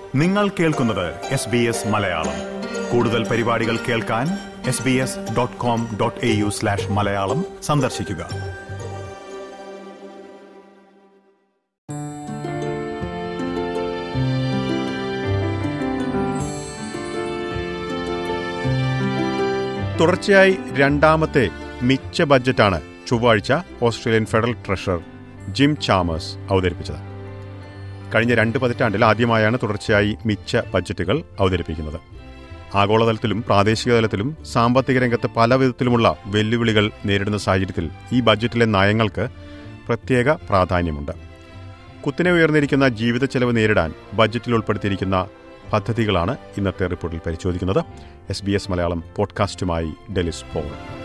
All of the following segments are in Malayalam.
നിങ്ങൾ കേൾക്കുന്നത് എസ് ബി എസ് മലയാളം കൂടുതൽ പരിപാടികൾ കേൾക്കാൻ S B S dot com dot A U slash Malayalam സന്ദർശിക്കുക തുടർച്ചയായി രണ്ടാമത്തെ മിച്ച ബജറ്റാണ് ചൊവ്വാഴ്ച Australian federal treasurer Jim Chalmers അവതരിപ്പിച്ചത് കഴിഞ്ഞ രണ്ട് പതിറ്റാണ്ടിൽ ആദ്യമായാണ് തുടർച്ചയായി മിച്ച ബജറ്റുകൾ അവതരിപ്പിക്കുന്നത് ആഗോളതലത്തിലും പ്രാദേശിക തലത്തിലും സാമ്പത്തിക രംഗത്ത് പല വിധത്തിലുമുള്ള വെല്ലുവിളികൾ നേരിടുന്ന സാഹചര്യത്തിൽ ഈ ബജറ്റിലെ നയങ്ങൾക്ക് പ്രത്യേക പ്രാധാന്യമുണ്ട് കുത്തിനെ ഉയർന്നിരിക്കുന്ന ജീവിത ചെലവ് നേരിടാൻ ബജറ്റിൽ ഉൾപ്പെടുത്തിയിരിക്കുന്ന പദ്ധതികളാണ് ഇന്നത്തെ റിപ്പോർട്ടിൽ പരിശോധിക്കുന്നത് എസ് ബി എസ് മലയാളം പോഡ്കാസ്റ്റുമായി ഡെലിസ് പോൾ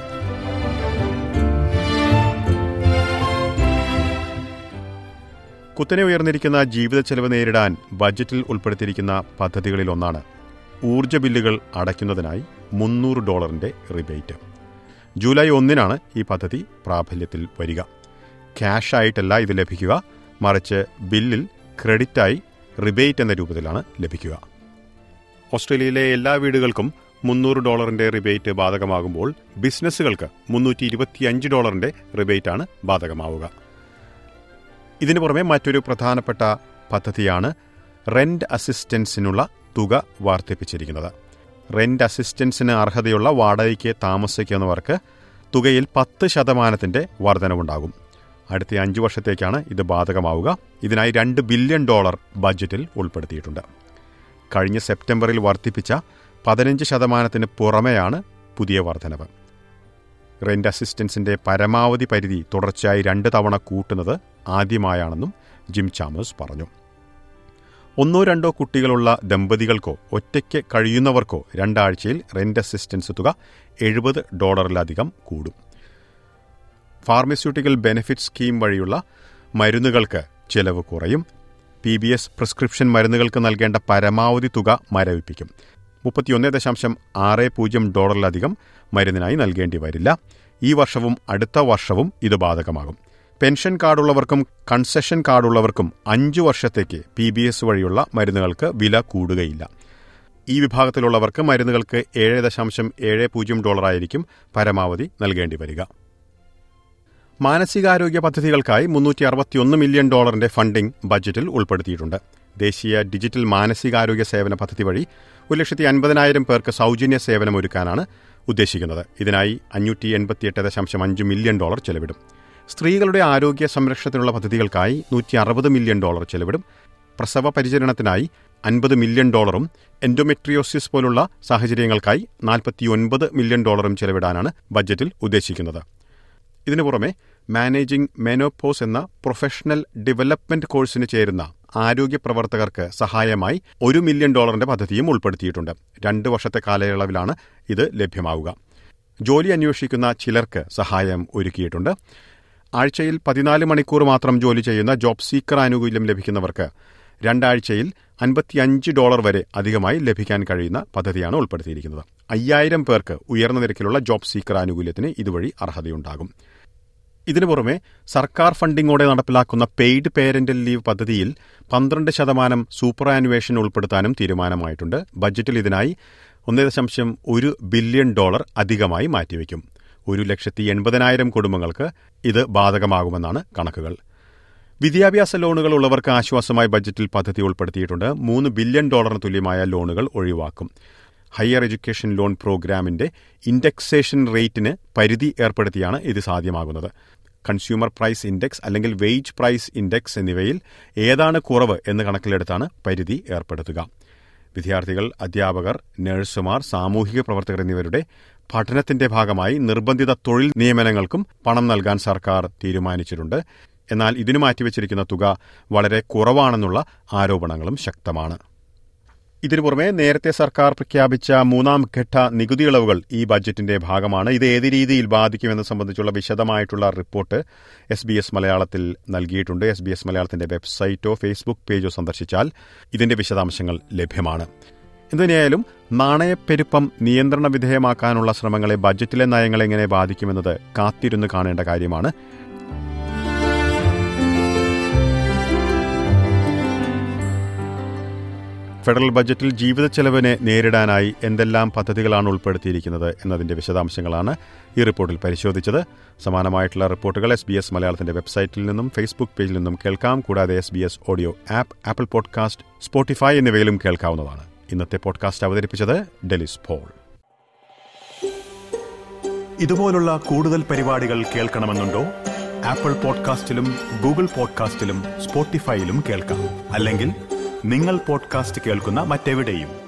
കുത്തനെ ഉയർന്നിരിക്കുന്ന ജീവിത ചെലവ് നേരിടാൻ ബജറ്റിൽ ഉൾപ്പെടുത്തിയിരിക്കുന്ന പദ്ധതികളിലൊന്നാണ് ഊർജ്ജ ബില്ലുകൾ അടയ്ക്കുന്നതിനായി മുന്നൂറ് ഡോളറിന്റെ റിബേറ്റ് ജൂലൈ ഒന്നിനാണ് ഈ പദ്ധതി പ്രാബല്യത്തിൽ വരിക ക്യാഷ് ആയിട്ടല്ല ഇത് ലഭിക്കുക മറിച്ച് ബില്ലിൽ ക്രെഡിറ്റായി റിബേറ്റ് എന്ന രൂപത്തിലാണ് ലഭിക്കുക ഓസ്ട്രേലിയയിലെ എല്ലാ വീടുകൾക്കും മുന്നൂറ് ഡോളറിന്റെ റിബേറ്റ് ബാധകമാകുമ്പോൾ ബിസിനസ്സുകൾക്ക് മുന്നൂറ്റി ഇരുപത്തിയഞ്ച് ഡോളറിന്റെ റിബേറ്റാണ് ബാധകമാവുക ഇതിനു പുറമെ മറ്റൊരു പ്രധാനപ്പെട്ട പദ്ധതിയാണ് റെന്റ് അസിസ്റ്റൻസിനുള്ള തുക വർദ്ധിപ്പിച്ചിരിക്കുന്നത് റെന്റ് അസിസ്റ്റൻസിന് അർഹതയുള്ള വാടകയ്ക്ക് താമസിക്കുന്നവർക്ക് തുകയിൽ പത്ത് ശതമാനത്തിന്റെ വർധനവുണ്ടാകും അടുത്ത അഞ്ചു വർഷത്തേക്കാണ് ഇത് ബാധകമാവുക ഇതിനായി രണ്ട് ബില്യൺ ഡോളർ ബജറ്റിൽ ഉൾപ്പെടുത്തിയിട്ടുണ്ട് കഴിഞ്ഞ സെപ്റ്റംബറിൽ വർദ്ധിപ്പിച്ച പതിനഞ്ച് ശതമാനത്തിന് പുറമെയാണ് പുതിയ വർധനവ് റെന്റ് അസിസ്റ്റൻസിന്റെ പരമാവധി പരിധി തുടർച്ചയായി രണ്ട് തവണ കൂട്ടുന്നത് ആദ്യമായാണെന്നും ജിം ചാമേഴ്സ് പറഞ്ഞു ഒന്നോ രണ്ടോ കുട്ടികളുള്ള ദമ്പതികൾക്കോ ഒറ്റയ്ക്ക് കഴിയുന്നവർക്കോ രണ്ടാഴ്ചയിൽ റെന്റ് അസിസ്റ്റൻസ് തുക എഴുപത് ഡോളറിലധികം കൂടും ഫാർമസ്യൂട്ടിക്കൽ ബെനിഫിറ്റ് സ്കീം വഴിയുള്ള മരുന്നുകൾക്ക് ചെലവ് കുറയും പി ബി എസ് പ്രിസ്ക്രിപ്ഷൻ മരുന്നുകൾക്ക് നൽകേണ്ട പരമാവധി തുക മരവിപ്പിക്കും മുപ്പത്തിയൊന്ന് ദശാംശം ആറ് പൂജ്യം ഡോളറിലധികം മരുന്നിനായി നൽകേണ്ടി വരില്ല ഈ വർഷവും അടുത്ത വർഷവും ഇത് ബാധകമാകും പെൻഷൻ കാർഡുള്ളവർക്കും കൺസെഷൻ കാർഡുള്ളവർക്കും അഞ്ചു വർഷത്തേക്ക് പി ബി എസ് വഴിയുള്ള മരുന്നുകൾക്ക് വില കൂടുകയില്ല ഈ വിഭാഗത്തിലുള്ളവർക്ക് മരുന്നുകൾക്ക് ഏഴ് ദശാംശം ഏഴ് പൂജ്യം ഡോളറായിരിക്കും പരമാവധി നൽകേണ്ടി വരിക മാനസികാരോഗ്യ പദ്ധതികൾക്കായി മുന്നൂറ്റി അറുപത്തിയൊന്ന് മില്യൺ ഡോളറിന്റെ ഫണ്ടിംഗ് ബജറ്റിൽ ഉൾപ്പെടുത്തിയിട്ടുണ്ട് ദേശീയ ഡിജിറ്റൽ മാനസികാരോഗ്യ സേവന പദ്ധതി വഴി ഒരു ലക്ഷത്തി അൻപതിനായിരം പേർക്ക് സൗജന്യ സേവനം ഒരുക്കാനാണ് ഉദ്ദേശിക്കുന്നത് ഇതിനായി അഞ്ഞൂറ്റി എൺപത്തിയെട്ട് ദശാംശം അഞ്ച് മില്യൺ ഡോളർ ചെലവിടും സ്ത്രീകളുടെ ആരോഗ്യ സംരക്ഷണത്തിനുള്ള പദ്ധതികൾക്കായി നൂറ്റി അറുപത് മില്യൺ ഡോളർ ചെലവിടും പ്രസവ പരിചരണത്തിനായി അൻപത് മില്യൺ ഡോളറും എൻഡോമെട്രിയോസിസ് പോലുള്ള സാഹചര്യങ്ങൾക്കായി നാൽപ്പത്തിയൊൻപത് മില്യൺ ഡോളറും ചെലവിടാനാണ് ബജറ്റിൽ ഉദ്ദേശിക്കുന്നത് ഇതിനു പുറമെ മാനേജിംഗ് മെനോപോസ് എന്ന പ്രൊഫഷണൽ ഡെവലപ്മെന്റ് കോഴ്സിന് ചേരുന്ന ആരോഗ്യ പ്രവർത്തകർക്ക് സഹായമായി ഒരു മില്യൺ ഡോളറിന്റെ പദ്ധതിയും ഉൾപ്പെടുത്തിയിട്ടുണ്ട് രണ്ട് വർഷത്തെ കാലയളവിലാണ് ഇത് ലഭ്യമാവുക ജോലി അന്വേഷിക്കുന്ന ചിലർക്ക് സഹായം ഒരുക്കിയിട്ടുണ്ട് ആഴ്ചയിൽ പതിനാല് മണിക്കൂർ മാത്രം ജോലി ചെയ്യുന്ന ജോബ് സീക്കർ ആനുകൂല്യം ലഭിക്കുന്നവർക്ക് രണ്ടാഴ്ചയിൽ അൻപത്തിയഞ്ച് ഡോളർ വരെ അധികമായി ലഭിക്കാൻ കഴിയുന്ന പദ്ധതിയാണ് ഉൾപ്പെടുത്തിയിരിക്കുന്നത് അയ്യായിരം പേർക്ക് ഉയർന്ന നിരക്കിലുള്ള ജോബ് സീക്കർ ആനുകൂല്യത്തിന് ഇതുവഴി അർഹതയുണ്ടാകും ഇതിനു പുറമെ സർക്കാർ ഫണ്ടിങ്ങോടെ നടപ്പിലാക്കുന്ന പെയ്ഡ് പേരന്റൽ ലീവ് പദ്ധതിയിൽ പന്ത്രണ്ട് ശതമാനം സൂപ്പർ ആനുവേഷൻ ഉൾപ്പെടുത്താനും തീരുമാനമായിട്ടുണ്ട് ബജറ്റിൽ ഇതിനായി ഒന്നേ ദശാംശം ഒരു ബില്യൺ ഡോളർ അധികമായി മാറ്റിവെക്കും ഒരു ലക്ഷത്തി എൺപതിനായിരം കുടുംബങ്ങൾക്ക് ഇത് ബാധകമാകുമെന്നാണ് കണക്കുകൾ വിദ്യാഭ്യാസ ലോണുകൾ ഉള്ളവർക്ക് ആശ്വാസമായി ബജറ്റിൽ പദ്ധതി ഉൾപ്പെടുത്തിയിട്ടുണ്ട് മൂന്ന് ബില്യൺ ഡോളറിന് തുല്യമായ ലോണുകൾ ഒഴിവാക്കും ഹയർ എഡ്യൂക്കേഷൻ ലോൺ പ്രോഗ്രാമിന്റെ ഇൻഡെക്സേഷൻ റേറ്റിന് പരിധി ഏർപ്പെടുത്തിയാണ് ഇത് സാധ്യമാകുന്നത് കൺസ്യൂമർ പ്രൈസ് ഇൻഡെക്സ് അല്ലെങ്കിൽ വെയ്ജ് പ്രൈസ് ഇൻഡെക്സ് എന്നിവയിൽ ഏതാണ് കുറവ് എന്ന് കണക്കിലെടുത്താണ് പരിധി ഏർപ്പെടുത്തുക വിദ്യാർത്ഥികൾ അധ്യാപകർ നഴ്സുമാർ സാമൂഹിക പ്രവർത്തകർ എന്നിവരുടെ പഠനത്തിന്റെ ഭാഗമായി നിർബന്ധിത തൊഴിൽ നിയമനങ്ങൾക്കും പണം നൽകാൻ സർക്കാർ തീരുമാനിച്ചിട്ടുണ്ട് എന്നാൽ ഇതിനു മാറ്റിവെച്ചിരിക്കുന്ന തുക വളരെ കുറവാണെന്നുള്ള ആരോപണങ്ങളും ശക്തമാണ് ഇതിനു പുറമെ നേരത്തെ സർക്കാർ പ്രഖ്യാപിച്ച മൂന്നാം ഘട്ട നികുതി ഇളവുകൾ ഈ ബജറ്റിന്റെ ഭാഗമാണ് ഇത് ഏത് രീതിയിൽ ബാധിക്കുമെന്ന് സംബന്ധിച്ചുള്ള വിശദമായിട്ടുള്ള റിപ്പോർട്ട് എസ് ബി എസ് മലയാളത്തിൽ നൽകിയിട്ടുണ്ട് എസ് ബി എസ് മലയാളത്തിന്റെ വെബ്സൈറ്റോ ഫേസ്ബുക്ക് പേജോ സന്ദർശിച്ചാൽ ഇതിന്റെ വിശദാംശങ്ങൾ ലഭ്യമാണ് എന്തുതന്നെയായാലും നാണയപ്പെരുപ്പം നിയന്ത്രണ വിധേയമാക്കാനുള്ള ശ്രമങ്ങളെ ബജറ്റിലെ നയങ്ങൾ എങ്ങനെ ബാധിക്കുമെന്നത് കാത്തിരുന്ന് കാണേണ്ട കാര്യമാണ് ഫെഡറൽ ബജറ്റിൽ ജീവിത ചെലവിനെ നേരിടാനായി എന്തെല്ലാം പദ്ധതികളാണ് ഉൾപ്പെടുത്തിയിരിക്കുന്നത് എന്നതിന്റെ വിശദാംശങ്ങളാണ് ഈ റിപ്പോർട്ടിൽ പരിശോധിച്ചത് സമാനമായിട്ടുള്ള റിപ്പോർട്ടുകൾ എസ് ബി എസ് മലയാളത്തിന്റെ വെബ്സൈറ്റിൽ നിന്നും ഫേസ്ബുക്ക് പേജിൽ നിന്നും കേൾക്കാം കൂടാതെ S B S audio app Apple podcast Spotify എന്നിവയിലും കേൾക്കാവുന്നതാണ് ഇന്നത്തെ പോഡ്കാസ്റ്റ് അവതരിപ്പിച്ചത് ഡെലിസ് പോൾ ഇതുപോലുള്ള കൂടുതൽ പരിപാടികൾ കേൾക്കണമെന്നുണ്ടോ ആപ്പിൾ പോഡ്കാസ്റ്റിലും ഗൂഗിൾ പോഡ്കാസ്റ്റിലും സ്പോട്ടിഫൈയിലും കേൾക്കാം അല്ലെങ്കിൽ നിങ്ങൾ പോഡ്കാസ്റ്റ് കേൾക്കുന്ന മറ്റെവിടെയും